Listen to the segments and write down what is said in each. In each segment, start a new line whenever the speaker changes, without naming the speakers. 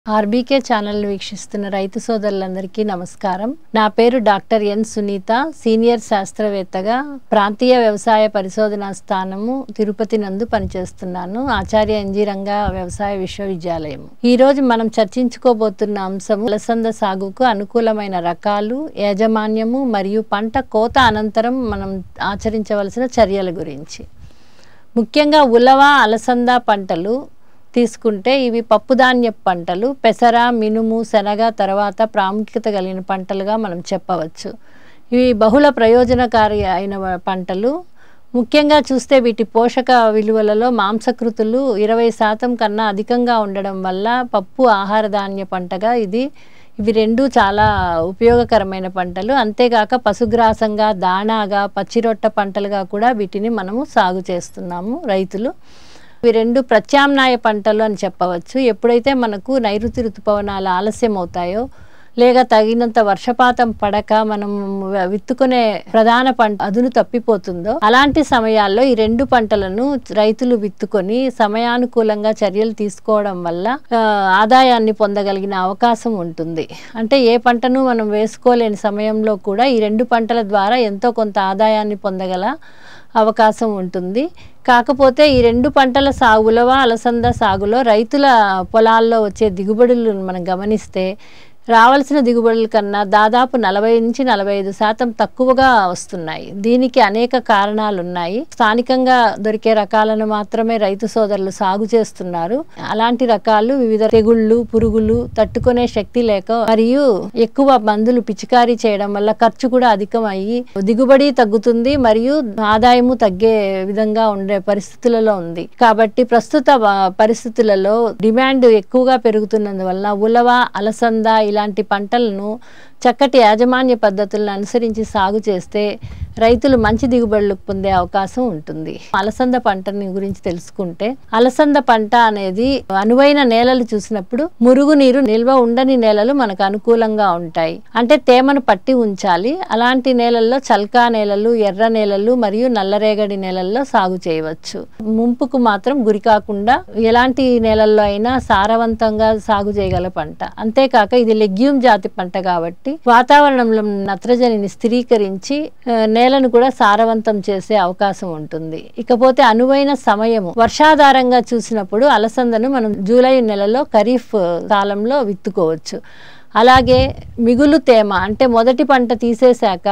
RBK channel వీక్షిస్తున్న రైతు సోదరులందరికీ నమస్కారం నా పేరు డాక్టర్ ఎన్ సునీత సీనియర్ శాస్త్రవేత్తగా ప్రాంతీయ వ్యవసాయ పరిశోధనా స్థానము తిరుపతి నందు పనిచేస్తున్నాను ఆచార్య ఎన్జీ రంగా వ్యవసాయ విశ్వవిద్యాలయం ఈ రోజు మనం చర్చించుకోబోతున్న అంశము అలసంద సాగుకు అనుకూలమైన రకాలు యాజమాన్యము మరియు పంట కోత అనంతరం మనం ఆచరించవలసిన చర్యల గురించి ముఖ్యంగా ఉలవ అలసంద పంటలు తీసుకుంటే ఇవి పప్పుధాన్య పంటలు పెసర మినుము శనగ తర్వాత ప్రాముఖ్యత కలిగిన పంటలుగా మనం చెప్పవచ్చు ఇవి బహుళ ప్రయోజనకారి అయిన వ- పంటలు ముఖ్యంగా చూస్తే వీటి పోషక విలువలలో మాంసకృతులు ఇరవై శాతం కన్నా అధికంగా ఉండడం వల్ల పప్పు ఆహార ధాన్య పంటగా ఇది ఇవి రెండు చాలా ఉపయోగకరమైన పంటలు అంతేకాక పశుగ్రాసంగా దాణాగా పచ్చిరొట్ట పంటలుగా కూడా వీటిని మనము సాగు చేస్తున్నాము రైతులు ఇవి రెండు ప్రత్యామ్నాయ పంటలు అని చెప్పవచ్చు ఎప్పుడైతే మనకు నైరుతి ఋతుపవనాలు ఆలస్యం అవుతాయో లేక తగినంత వర్షపాతం పడక మనం వ- విత్తుకునే ప్రధాన పంట అదును తప్పిపోతుందో అలాంటి సమయాల్లో ఈ రెండు పంటలను రైతులు విత్తుకొని సమయానుకూలంగా చర్యలు తీసుకోవడం వల్ల ఆ, ఆదాయాన్ని పొందగలిగిన అవకాశం ఉంటుంది అంటే ఏ పంటను మనం వేసుకోలేని సమయంలో కూడా ఈ రెండు పంటల ద్వారా ఎంతో కొంత ఆదాయాన్ని పొందగల అవకాశం ఉంటుంది కాకపోతే ఈ రెండు పంటల సాగులో అలసంద సాగులో రైతుల పొలాల్లో వచ్చే దిగుబడులను మనం గమనిస్తే రావాల్సిన దిగుబడుల కన్నా దాదాపు నలభై నుంచి నలభై ఐదు శాతం తక్కువగా వస్తున్నాయి దీనికి అనేక కారణాలు ఉన్నాయి స్థానికంగా దొరికే రకాలను మాత్రమే రైతు సోదరులు సాగు చేస్తున్నారు అలాంటి రకాలు వివిధ తెగుళ్ళు పురుగులు తట్టుకునే శక్తి లేక మరియు ఎక్కువ మందులు పిచికారీ చేయడం వల్ల ఖర్చు కూడా అధికమయ్యి దిగుబడి తగ్గుతుంది మరియు ఆదాయము తగ్గే విధంగా ఉండే పరిస్థితులలో ఉంది కాబట్టి ప్రస్తుత వ- పరిస్థితులలో డిమాండ్ ఎక్కువగా పెరుగుతున్నందువలన ఉలవ అలసంద ఇలాంటి పంటలను చక్కటి యాజమాన్య పద్ధతులను అనుసరించి సాగు చేస్తే రైతులు మంచి దిగుబడులు పొందే అవకాశం ఉంటుంది అలసంద పంటని గురించి తెలుసుకుంటే అలసంద పంట అనేది అనువైన నేలలు చూసినప్పుడు మురుగునీరు నిల్వ ఉండని నేలలు మనకు అనుకూలంగా ఉంటాయి అంటే తేమను పట్టి ఉంచాలి అలాంటి నేలల్లో చల్కా నేలలు ఎర్ర నేలలు మరియు నల్లరేగడి నేలల్లో సాగు చేయవచ్చు ముంపుకు మాత్రం గురి కాకుండా ఎలాంటి నేలల్లో అయినా సారవంతంగా సాగు చేయగల పంట అంతేకాక ఇది లెగ్యూమ్ జాతి పంట కాబట్టి వాతావరణంలో నత్రజనిని స్థిరీకరించి ఆ, నేలను కూడా సారవంతం చేసే అవకాశం ఉంటుంది ఇకపోతే అనువైన సమయము వర్షాధారంగా చూసినప్పుడు అలసందను మనం జూలై నెలలో ఖరీఫ్ కాలంలో విత్తుకోవచ్చు అలాగే మిగులు తేమ అంటే మొదటి పంట తీసేశాక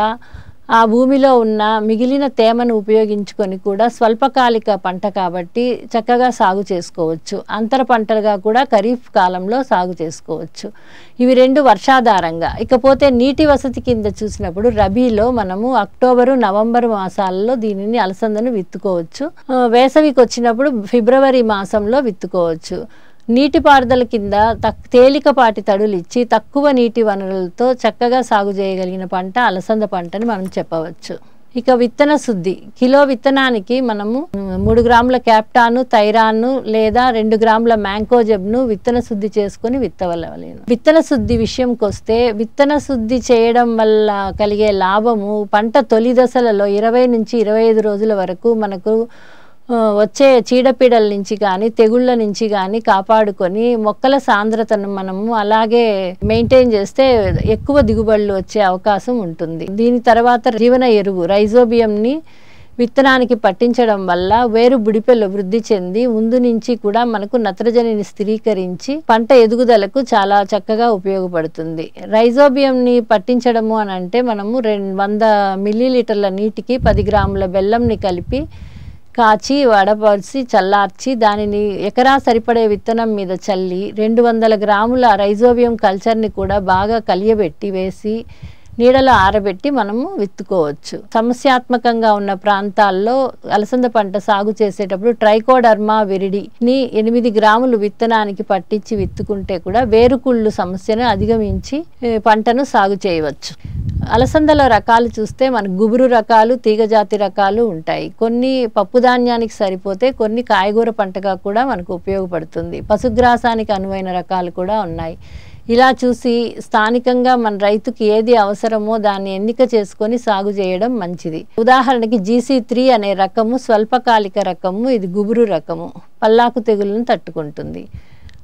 ఆ భూమిలో ఉన్న మిగిలిన తేమను ఉపయోగించుకొని కూడా స్వల్పకాలిక పంట కాబట్టి చక్కగా సాగు చేసుకోవచ్చు అంతర పంటలుగా కూడా ఖరీఫ్ కాలంలో సాగు చేసుకోవచ్చు ఇవి రెండు వర్షాధారంగా ఇకపోతే నీటి వసతి కింద చూసినప్పుడు రబీలో మనము అక్టోబరు నవంబర్ మాసాలలో దీనిని అలసందను విత్తుకోవచ్చు ఆ, వేసవికి వచ్చినప్పుడు ఫిబ్రవరి మాసంలో విత్తుకోవచ్చు నీటిపారుదల కింద తక్ తేలికపాటి తడులు ఇచ్చి తక్కువ నీటి వనరులతో చక్కగా సాగు చేయగలిగిన పంట అలసంద పంటని మనం చెప్పవచ్చు ఇక విత్తన శుద్ధి కిలో విత్తనానికి మనము ఉమ్, మూడు గ్రాముల క్యాప్టాను థైరాను లేదా రెండు గ్రాముల మ్యాంకోజెబ్ను విత్తన శుద్ధి చేసుకొని విత్తవలవలేను విత్తన శుద్ధి విషయంకి వస్తే విత్తన శుద్ధి చేయడం వల్ల కలిగే లాభము పంట తొలి దశలలో ఇరవై నుంచి ఇరవై ఐదు రోజుల వరకు మనకు ఆ, వచ్చే చీడపీడల నుంచి కానీ తెగుళ్ళ నుంచి కానీ కాపాడుకొని మొక్కల సాంద్రతను మనము అలాగే మెయింటైన్ చేస్తే ఎక్కువ దిగుబడులు వచ్చే అవకాశం ఉంటుంది దీని తర్వాత జీవన ఎరువు రైజోబియంని విత్తనానికి పట్టించడం వల్ల వేరు బుడిపెలు వృద్ధి చెంది ముందు నుంచి కూడా మనకు నత్రజనిని స్థిరీకరించి పంట ఎదుగుదలకు చాలా చక్కగా ఉపయోగపడుతుంది రైజోబియంని పట్టించడము అని అంటే మనము రెండు వంద మిల్లీలీటర్ల నీటికి పది గ్రాముల బెల్లంని కలిపి కాచి వడపరిచి చల్లార్చి దానిని ఎకరా సరిపడే విత్తనం మీద చల్లి రెండు వందల గ్రాముల రైజోబియం కల్చర్ని కూడా బాగా కలియబెట్టి వేసి నీడలో ఆరబెట్టి మనము విత్తుకోవచ్చు సమస్యాత్మకంగా ఉన్న ప్రాంతాల్లో అలసంద పంట సాగు చేసేటప్పుడు ట్రైకోడర్మా విరిడిని ఎనిమిది గ్రాములు విత్తనానికి పట్టించి విత్తుకుంటే కూడా వేరుకుళ్ళు సమస్యను అధిగమించి ఏ, పంటను సాగు చేయవచ్చు అలసందల రకాలు చూస్తే మనకు గుబురు రకాలు తీగజాతి రకాలు ఉంటాయి కొన్ని పప్పు ధాన్యానికి సరిపోతే కొన్ని కాయగూర పంటగా కూడా మనకు ఉపయోగపడుతుంది పశుగ్రాసానికి అనువైన రకాలు కూడా ఉన్నాయి ఇలా చూసి స్థానికంగా మన రైతుకి ఏది అవసరమో దాన్ని ఎన్నిక చేసుకొని సాగు చేయడం మంచిది ఉదాహరణకి జీసీ త్రీ అనే రకము స్వల్పకాలిక రకము ఇది గుబురు రకము పల్లాకు తెగులను తట్టుకుంటుంది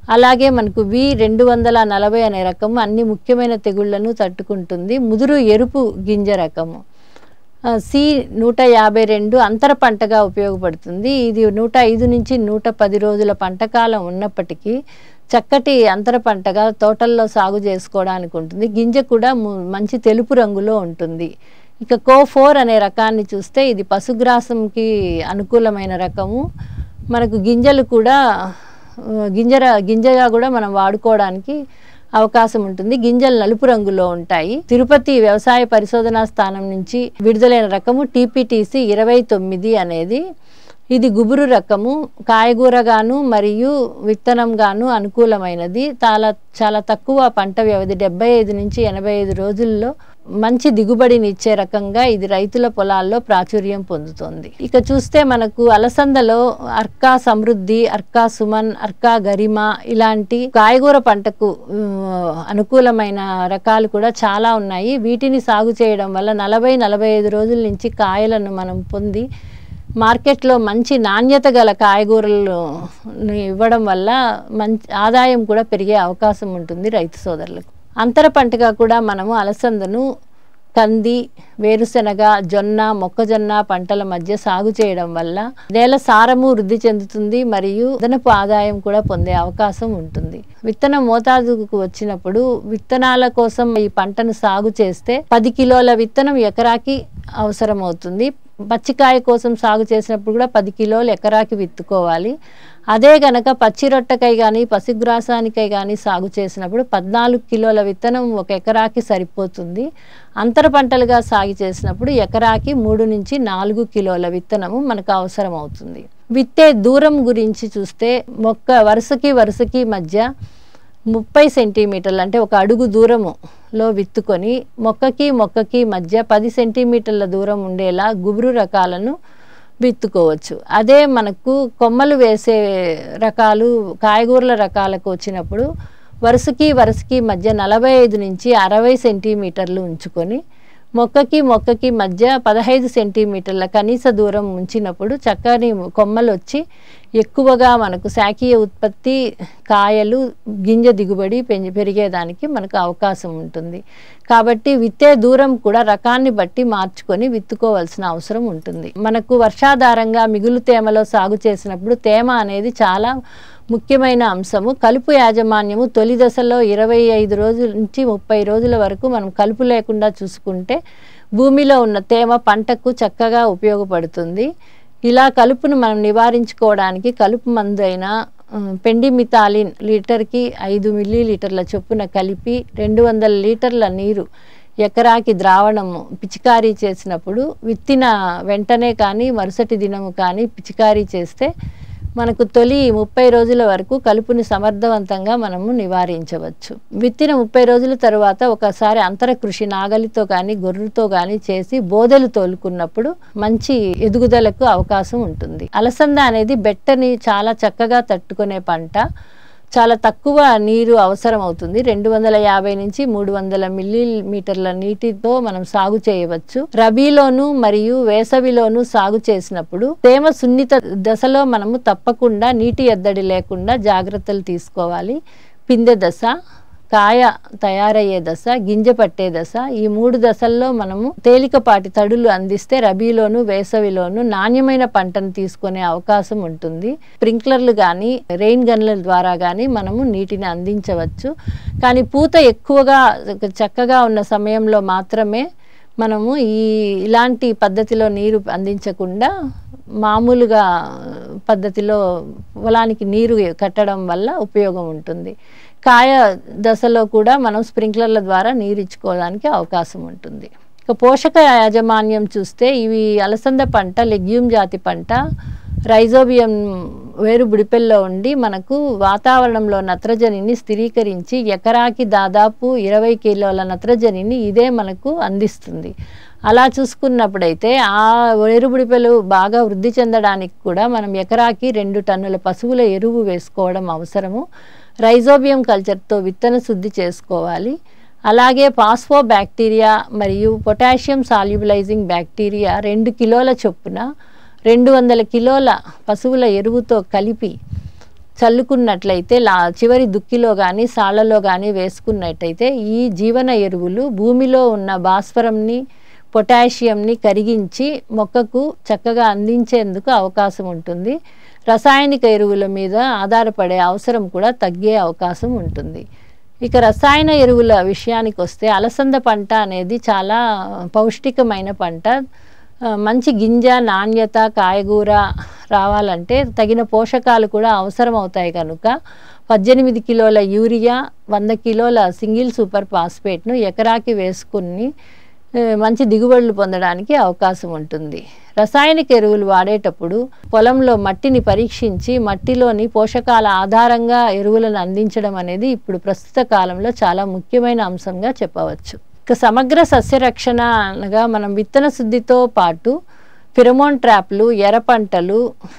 అలాగే మనకు వి రెండు వందల నలభై అనే రకము అన్ని ముఖ్యమైన తెగుళ్లను తట్టుకుంటుంది ముదురు ఎరుపు గింజ రకము ఆ, సి నూట యాభై రెండు అంతర పంటగా ఉపయోగపడుతుంది ఇది నూట ఐదు నుంచి నూట పది రోజుల పంటకాలం ఉన్నప్పటికీ చక్కటి అంతర పంటగా తోటల్లో సాగు చేసుకోవడానికి ఉంటుంది గింజ కూడా ము- మంచి తెలుపు రంగులో ఉంటుంది ఇక కో ఫోర్ అనే రకాన్ని చూస్తే ఇది పశుగ్రాసంకి అనుకూలమైన రకము మనకు గింజలు కూడా ఆ, గింజర గింజగా కూడా మనం వాడుకోవడానికి అవకాశం ఉంటుంది గింజలు నలుపు రంగులో ఉంటాయి తిరుపతి వ్యవసాయ పరిశోధనా స్థానం నుంచి విడుదలైన రకము టీపీటీసీ ఇరవై తొమ్మిది అనేది ఇది గుబురు రకము కాయగూరగాను మరియు విత్తనంగాను అనుకూలమైనది చాలా చాలా తక్కువ పంట వ్యవధి డెబ్బై ఐదు నుంచి ఎనభై ఐదు రోజుల్లో మంచి దిగుబడిని ఇచ్చే రకంగా ఇది రైతుల పొలాల్లో ప్రాచుర్యం పొందుతోంది ఇక చూస్తే మనకు అలసందలో అర్కా సమృద్ధి అర్కా సుమన్ అర్కా గరిమ ఇలాంటి కాయగూర పంటకు ఉమ్, అనుకూలమైన రకాలు కూడా చాలా ఉన్నాయి వీటిని సాగు చేయడం వల్ల నలభై నలభై ఐదు రోజుల నుంచి కాయలను మనం పొంది మార్కెట్లో మంచి నాణ్యత గల కాయగూరలు ఇవ్వడం వల్ల మంచి ఆదాయం కూడా పెరిగే అవకాశం ఉంటుంది రైతు సోదరులకు అంతర పంటగా కూడా మనము అలసందను కంది వేరుశెనగ జొన్న మొక్కజొన్న పంటల మధ్య సాగు చేయడం వల్ల నేల సారము వృద్ధి చెందుతుంది మరియు అదనపు ఆదాయం కూడా పొందే అవకాశం ఉంటుంది విత్తనం మోతాదుకు వచ్చినప్పుడు విత్తనాల కోసం ఈ పంటను సాగు చేస్తే పది కిలోల విత్తనం ఎకరాకి అవసరం అవుతుంది పచ్చికాయ కోసం సాగు చేసినప్పుడు కూడా పది కిలోలు ఎకరాకి విత్తుకోవాలి అదే గనక పచ్చి రొట్టకై కానీ పసిగ్రాసానికై కానీ సాగు చేసినప్పుడు పద్నాలుగు కిలోల విత్తనం ఒక ఎకరాకి సరిపోతుంది అంతర పంటలుగా సాగు చేసినప్పుడు ఎకరాకి మూడు నుంచి నాలుగు కిలోల విత్తనము మనకు అవసరం అవుతుంది విత్తే దూరం గురించి చూస్తే మొక్క వరుసకి వరుసకి మధ్య ముప్పై సెంటీమీటర్లు అంటే ఒక అడుగు దూరములో విత్తుకొని మొక్కకి మొక్కకి మధ్య పది సెంటీమీటర్ల దూరం ఉండేలా గుబురు రకాలను విత్తుకోవచ్చు అదే మనకు కొమ్మలు వేసే రకాలు కాయగూరల రకాలకు వచ్చినప్పుడు వరుసకి వరుసకి మధ్య నలభై ఐదు నుంచి అరవై సెంటీమీటర్లు ఉంచుకొని మొక్కకి మొక్కకి మధ్య పదహైదు సెంటీమీటర్ల కనీస దూరం ఉంచినప్పుడు చక్కని కొమ్మలు వచ్చి ఎక్కువగా మనకు శాఖీయ ఉత్పత్తి కాయలు గింజ దిగుబడి పెంచి పెరిగేదానికి మనకు అవకాశం ఉంటుంది కాబట్టి విత్తే దూరం కూడా రకాన్ని బట్టి మార్చుకొని విత్తుకోవాల్సిన అవసరం ఉంటుంది మనకు వర్షాధారంగా మిగులు తేమలో సాగు చేసినప్పుడు తేమ అనేది చాలా ముఖ్యమైన అంశము కలుపు యాజమాన్యము తొలి దశలో ఇరవై ఐదు రోజుల నుంచి ముప్పై రోజుల వరకు మనం కలుపు లేకుండా చూసుకుంటే భూమిలో ఉన్న తేమ పంటకు చక్కగా ఉపయోగపడుతుంది ఇలా కలుపును మనం నివారించుకోవడానికి కలుపు మందు అయిన పెండిమితాలిన్ లీటర్కి ఐదు మిల్లీ లీటర్ల చొప్పున కలిపి రెండు వందల లీటర్ల నీరు ఎకరాకి ద్రావణము పిచికారీ చేసినప్పుడు విత్తిన వెంటనే కానీ మరుసటి దినము కానీ పిచికారీ చేస్తే మనకు తొలి ముప్పై రోజుల వరకు కలుపుని సమర్థవంతంగా మనము నివారించవచ్చు విత్తిన ముప్పై రోజుల తరువాత ఒకసారి అంతర కృషి నాగలితో కానీ గొర్రెతో కానీ చేసి బోదెలు తోలుకున్నప్పుడు మంచి ఎదుగుదలకు అవకాశం ఉంటుంది అలసంద అనేది బెట్టని చాలా చక్కగా తట్టుకునే పంట చాలా తక్కువ నీరు అవసరం అవుతుంది రెండు వందల యాభై నుంచి మూడు వందల మిల్లీమీటర్ల నీటితో మనం సాగు చేయవచ్చు రబీలోను మరియు వేసవిలోను సాగు చేసినప్పుడు తేమ సున్నిత దశలో మనము తప్పకుండా నీటి ఎద్దడి లేకుండా జాగ్రత్తలు తీసుకోవాలి పిందె దశ కాయ తయారయ్యే దశ గింజ పట్టే దశ ఈ మూడు దశల్లో మనము తేలికపాటి తడులు అందిస్తే రబీలోను వేసవిలోను నాణ్యమైన పంటను తీసుకునే అవకాశం ఉంటుంది స్ప్రింక్లర్లు కానీ రెయిన్ గన్ల ద్వారా కానీ మనము నీటిని అందించవచ్చు కానీ పూత ఎక్కువగా చక్కగా ఉన్న సమయంలో మాత్రమే మనము ఈ ఇలాంటి పద్ధతిలో నీరు అందించకుండా మామూలుగా పద్ధతిలో పొలానికి నీరు కట్టడం వల్ల ఉపయోగం ఉంటుంది కాయ దశలో కూడా మనం స్ప్రింక్లర్ల ద్వారా నీరు ఇచ్చుకోవడానికి అవకాశం ఉంటుంది ఇక పోషక యాజమాన్యం చూస్తే ఇవి అలసంద పంట లెగ్యూమ్ జాతి పంట రైజోబియం వేరు బుడిపెల్లో ఉండి మనకు వాతావరణంలో నత్రజనిని స్థిరీకరించి ఎకరాకి దాదాపు ఇరవై కిలోల నత్రజనిని ఇదే మనకు అందిస్తుంది అలా చూసుకున్నప్పుడైతే ఆ వేరుబుడిపెలు బాగా వృద్ధి చెందడానికి కూడా మనం ఎకరాకి రెండు టన్నుల పశువుల ఎరువు వేసుకోవడం అవసరము రైజోబియం కల్చర్తో విత్తన శుద్ధి చేసుకోవాలి అలాగే పాస్ఫో బ్యాక్టీరియా మరియు పొటాషియం సాల్యుబలైజింగ్ బ్యాక్టీరియా రెండు కిలోల చొప్పున రెండు వందల కిలోల పశువుల ఎరువుతో కలిపి చల్లుకున్నట్లయితే లా చివరి దుక్కిలో కానీ సాళ్లలో కానీ వేసుకున్నట్టయితే ఈ జీవన ఎరువులు భూమిలో ఉన్న భాస్వరంని పొటాషియంని కరిగించి మొక్కకు చక్కగా అందించేందుకు అవకాశం ఉంటుంది రసాయనిక ఎరువుల మీద ఆధారపడే అవసరం కూడా తగ్గే అవకాశం ఉంటుంది ఇక రసాయన ఎరువుల విషయానికి వస్తే అలసంద పంట అనేది చాలా పౌష్టికమైన పంట ఆ, మంచి గింజ నాణ్యత కాయగూర రావాలంటే తగిన పోషకాలు కూడా అవసరం అవుతాయి కనుక పద్దెనిమిది కిలోల యూరియా వంద కిలోల సింగిల్ సూపర్ ఫాస్ఫేట్ను ఎకరాకి వేసుకుని ఆ, మంచి దిగుబడులు పొందడానికి అవకాశం ఉంటుంది రసాయనిక ఎరువులు వాడేటప్పుడు పొలంలో మట్టిని పరీక్షించి మట్టిలోని పోషకాల ఆధారంగా ఎరువులను అందించడం అనేది ఇప్పుడు ప్రస్తుత కాలంలో చాలా ముఖ్యమైన అంశంగా చెప్పవచ్చు ఇక సమగ్ర సస్యరక్షణ అనగా మనం విత్తన శుద్ధితో పాటు ఫిరమోన్ ట్రాప్లు ఎర్ర పంటలు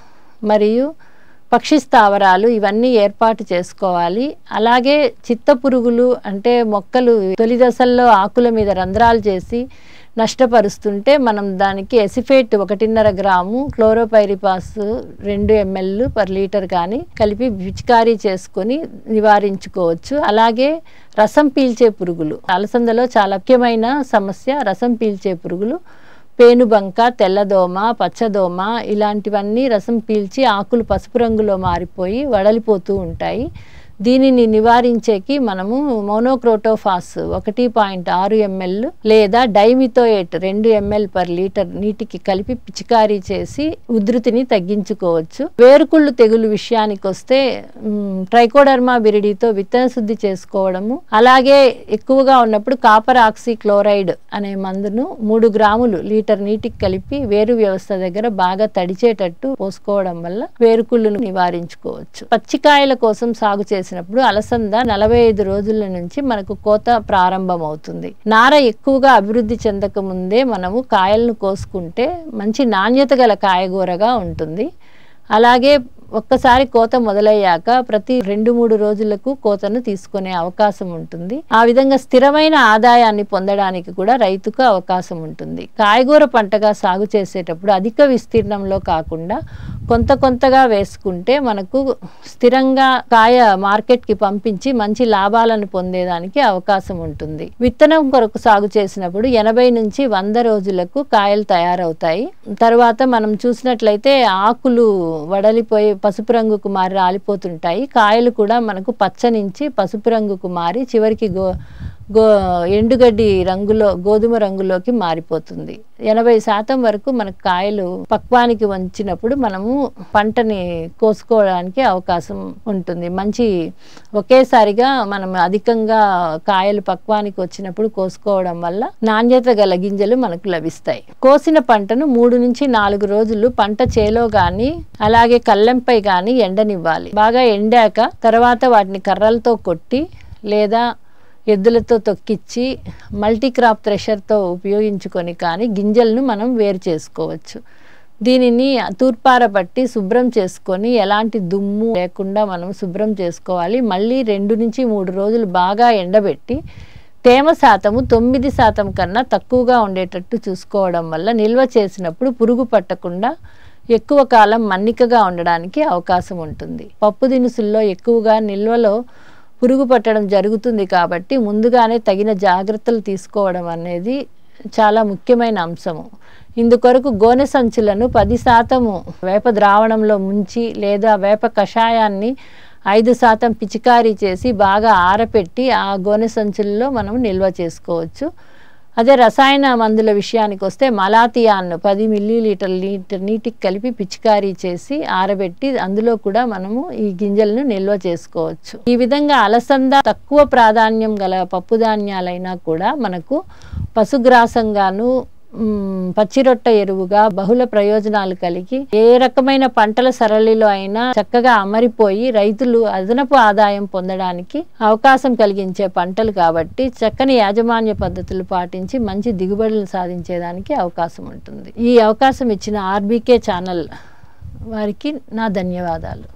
మరియు పక్షి స్థావరాలు ఇవన్నీ ఏర్పాటు చేసుకోవాలి అలాగే చిత్త పురుగులు అంటే మొక్కలు తొలి దశల్లో ఆకుల మీద రంధ్రాలు చేసి నష్టపరుస్తుంటే మనం దానికి ఎసిఫేట్ ఒకటిన్నర గ్రాము క్లోరోపైరిపాస్ రెండు ఎంఎల్ పర్ లీటర్ కానీ కలిపి పిచికారీ చేసుకొని నివారించుకోవచ్చు అలాగే రసం పీల్చే పురుగులు అలసందలో చాలా ముఖ్యమైన సమస్య రసం పీల్చే పురుగులు పేనుబంక తెల్లదోమ పచ్చదోమ ఇలాంటివన్నీ రసం పీల్చి ఆకులు పసుపు రంగులో మారిపోయి వడలిపోతూ ఉంటాయి దీనిని నివారించేకి మనము మోనోక్రోటోఫాస్ ఒకటి పాయింట్ ఆరు ఎంఎల్ లేదా డైమిథోయేట్ రెండు ఎంఎల్ పర్ లీటర్ నీటికి కలిపి పిచికారీ చేసి ఉధృతిని తగ్గించుకోవచ్చు వేరుకుళ్ళు తెగులు విషయానికి వస్తే మ్, ట్రైకోడర్మా బిరిడితో విత్తన శుద్ధి చేసుకోవడము అలాగే ఎక్కువగా ఉన్నప్పుడు కాపర్ ఆక్సీ క్లోరైడ్ అనే మందును మూడు గ్రాములు లీటర్ నీటికి కలిపి వేరు వ్యవస్థ దగ్గర బాగా తడిచేటట్టు పోసుకోవడం వల్ల వేరుకుళ్ళును నివారించుకోవచ్చు పచ్చికాయల కోసం సాగు చేసినప్పుడు అలసంద నలభై ఐదు రోజుల నుంచి మనకు కోత ప్రారంభమవుతుంది నార ఎక్కువగా అభివృద్ధి చెందక ముందే మనము కాయలను కోసుకుంటే మంచి నాణ్యత గల కాయగూరగా ఉంటుంది అలాగే ఒక్కసారి కోత మొదలయ్యాక ప్రతి రెండు మూడు రోజులకు కోతను తీసుకునే అవకాశం ఉంటుంది ఆ విధంగా స్థిరమైన ఆదాయాన్ని పొందడానికి కూడా రైతుకు అవకాశం ఉంటుంది కాయగూర పంటగా సాగు చేసేటప్పుడు అధిక విస్తీర్ణంలో కాకుండా కొంత కొంతగా వేసుకుంటే మనకు స్థిరంగా కాయ మార్కెట్కి పంపించి మంచి లాభాలను పొందేదానికి అవకాశం ఉంటుంది విత్తనం కొరకు సాగు చేసినప్పుడు ఎనభై నుంచి వంద రోజులకు కాయలు తయారవుతాయి తర్వాత మనం చూసినట్లయితే ఆకులు వడలిపోయి పసుపు రంగుకు మారి రాలిపోతుంటాయి కాయలు కూడా మనకు పచ్చ నుంచి పసుపు రంగుకు మారి చివరికి గో గో ఎండుగడ్డి రంగులో గోధుమ రంగులోకి మారిపోతుంది ఎనభై శాతం వరకు మనకు కాయలు పక్వానికి వంచినప్పుడు మనము పంటని కోసుకోవడానికి అవకాశం ఉంటుంది మంచి ఒకేసారిగా మనం అధికంగా కాయలు పక్వానికి వచ్చినప్పుడు కోసుకోవడం వల్ల నాణ్యత గల గింజలు మనకు లభిస్తాయి కోసిన పంటను మూడు నుంచి నాలుగు రోజులు పంట చేలో గాని అలాగే కళ్ళెంపై గాని ఎండనివ్వాలి బాగా ఎండాక తర్వాత వాటిని కర్రలతో కొట్టి లేదా ఎద్దులతో తొక్కిచ్చి మల్టీ క్రాప్ థ్రెషర్తో ఉపయోగించుకొని కానీ గింజలను మనం వేరు చేసుకోవచ్చు దీనిని తూర్పార పట్టి శుభ్రం చేసుకొని ఎలాంటి దుమ్ము లేకుండా మనం శుభ్రం చేసుకోవాలి మళ్ళీ రెండు నుంచి మూడు రోజులు బాగా ఎండబెట్టి తేమ శాతము తొమ్మిది శాతం కన్నా తక్కువగా ఉండేటట్టు చూసుకోవడం వల్ల నిల్వ చేసినప్పుడు పురుగు పట్టకుండా ఎక్కువ కాలం మన్నికగా ఉండడానికి అవకాశం ఉంటుంది పప్పు దినుసుల్లో ఎక్కువగా నిల్వలో పురుగు పట్టడం జరుగుతుంది కాబట్టి ముందుగానే తగిన జాగ్రత్తలు తీసుకోవడం అనేది చాలా ముఖ్యమైన అంశము ఇందుకొరకు గోనె సంచులను పది శాతము వేప ద్రావణంలో ముంచి లేదా వేప కషాయాన్ని ఐదు శాతం పిచికారీ చేసి బాగా ఆరపెట్టి ఆ గోనె సంచుల్లో మనం నిల్వ చేసుకోవచ్చు అదే రసాయన మందుల విషయానికి వస్తే మలాతియాన్ పది మిల్లీ లీటర్ లీటర్ నీటికి కలిపి పిచికారీ చేసి ఆరబెట్టి అందులో కూడా మనము ఈ గింజలను నిల్వ చేసుకోవచ్చు ఈ విధంగా అలసంద తక్కువ ప్రాధాన్యం గల పప్పు ధాన్యాలైనా కూడా మనకు పశుగ్రాసంగాను మ్, పచ్చిరొట్ట ఎరువుగా బహుళ ప్రయోజనాలు కలిగి ఏ రకమైన పంటల సరళిలో అయినా చక్కగా అమరిపోయి రైతులు అదనపు ఆదాయం పొందడానికి అవకాశం కలిగించే పంటలు కాబట్టి చక్కని యాజమాన్య పద్ధతులు పాటించి మంచి దిగుబడులు సాధించేదానికి అవకాశం ఉంటుంది ఈ అవకాశం ఇచ్చిన ఆర్బీకే ఛానల్ వారికి నా ధన్యవాదాలు